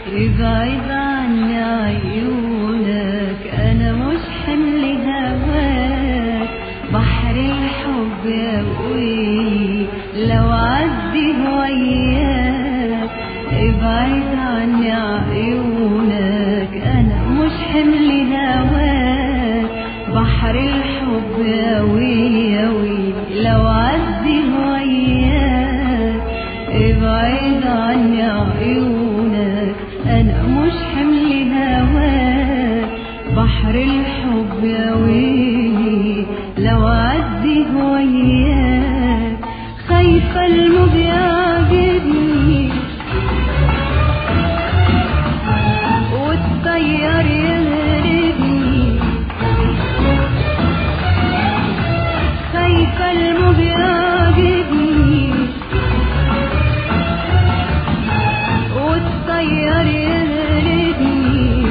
ابعد عني عيونك انا مش حمل هواك بحر الحب يقوي لو عدي وياك ابعد عني عيونك انا مش حمل هواك بحر الحب يقوي يقوي لو عدي وياك ابعد عني عيونك انا مش حمل هواك بحر الحب ياويني لو عدي وياك خايفة الموج يعجبني والطيار يغربني خايفة الموج يعجبني والطيار يغلبني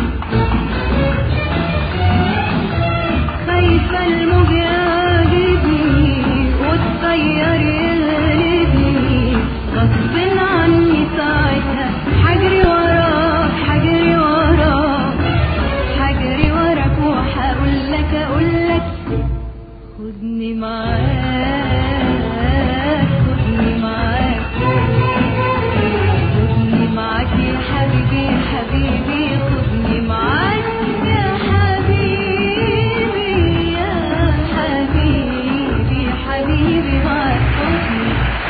خايفة الموج يعجبني والطيار يغلبني غصب عني ساعتها حجري وراك حجري وراك حجري وراك وهقول لك اقول لك خدني معاك خدني معاك خدني معاك يا حبيبي يا حبيبي خدني معاك يا حبيبي يا حبيبي يا حبيبي معاك خدني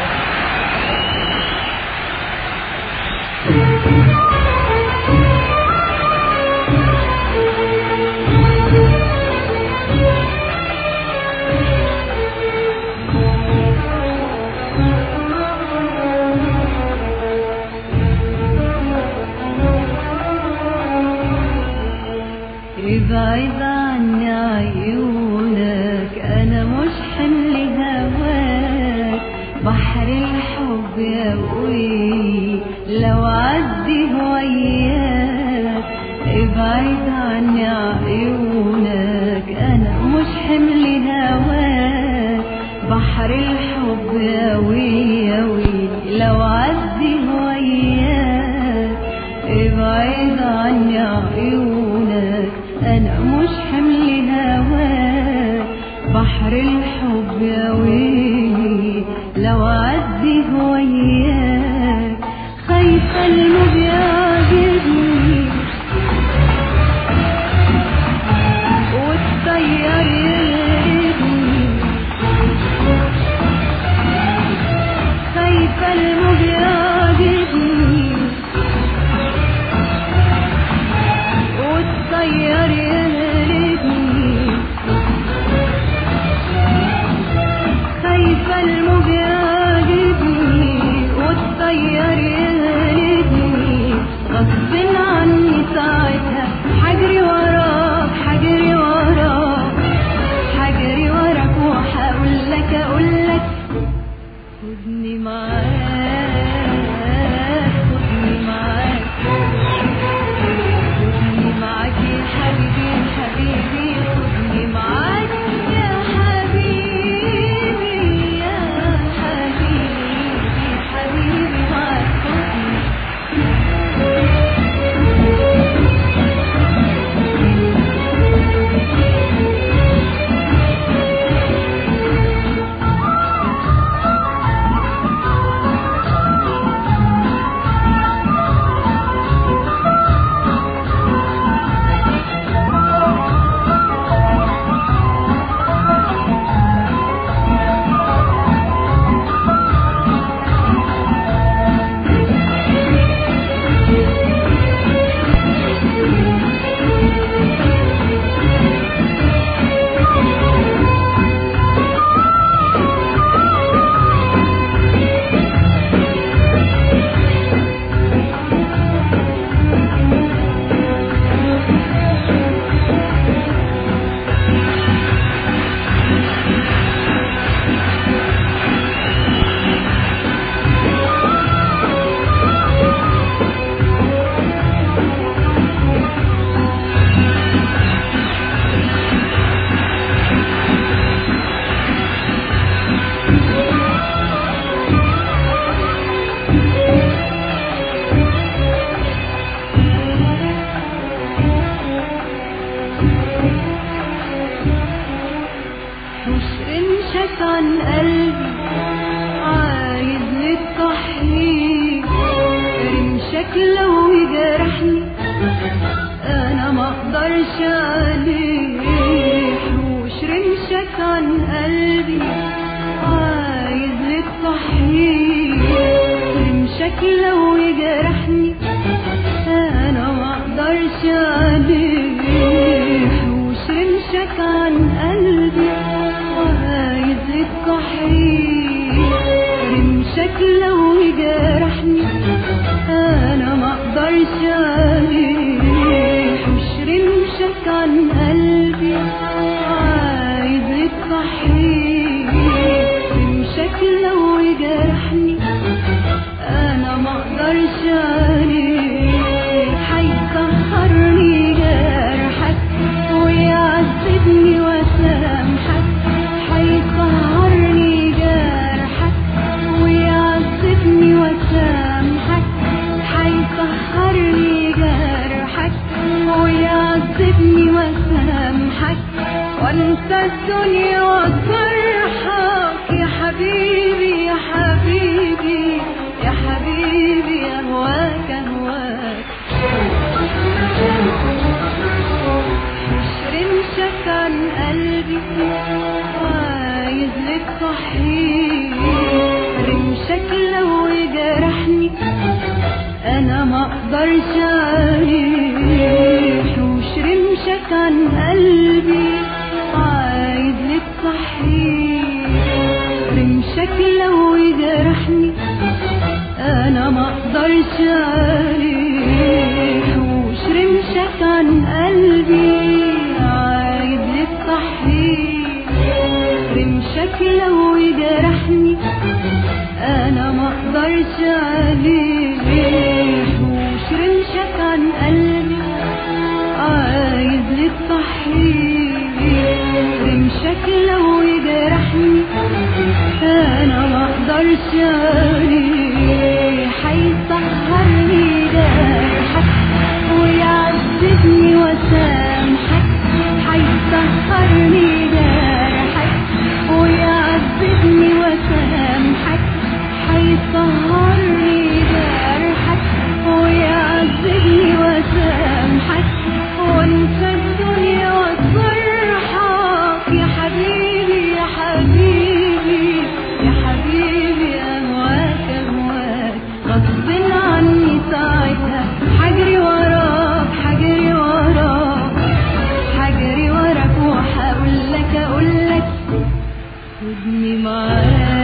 ابعد عني عيونك انا مش حمل هواك بحر الحب يقوي لو عدي وياك ابعد عني عيونك انا مش حمل هواك بحر الحب يقوي يقوي لو عدي وياك ابعد عني عيونك انا مش حمل هواك بحر الحب ياويني لو عدي وياك خايفة الموج يعجبني والطيار يغربني خايفة الموج يعجبني والطيار يغلبني رمشك لو يجرحني انا ما اقدرش عليه وش رمشك عن قلبي عايز لك صحيح رمشك لو يجرحني انا ما اقدرش عليه وش رمشك عن قلبي عايز لك صحيح رمشك لو يجرحني انا ما اقدرش عليه وش رمشك عن قلبي عايز صحيح رمشك لو يجرحني انا ما اقدرش عليه هيسهرني جرحك ويعذبني وسامحك هيسهرني جرحك ويعذبني وسامحك هيسهرني جرحك ويعذبني وسامحك وانسى الدنيا وفرحك يا حبيبي يا حبيبي يا حبيبي اهواك اهواك مش رمشك عن قلبي عايز لك صحيح رمشك لو يجرحني انا ما اقدرش اعيش وش رمشك عن قلبي عايز لك صحيح رمشك لو يجرحني انا ما اقدرش اعيش وش رمشك عن قلبي عايز لك صحيح رمشك لو يجرحني انا ما اقدرش عليه وش رمشك عن قلبي عايز لك صحيح رمشك لو يجرحني انا ما اقدرش عليه هيسهرني جرحك ويعذبني وسامحك هيسهرني جرحك ويعذبني وسامحك هيسهرني جرحك ويعذبني وسامحك وانسى الدنيا وتفرحك يا حبيبي يا حبيبي يا حبيبي اهواك اهواك غصب عني ساعتها حجري وراك حجري وراك حجري وراك وهقول لك اقول لك خدني معاك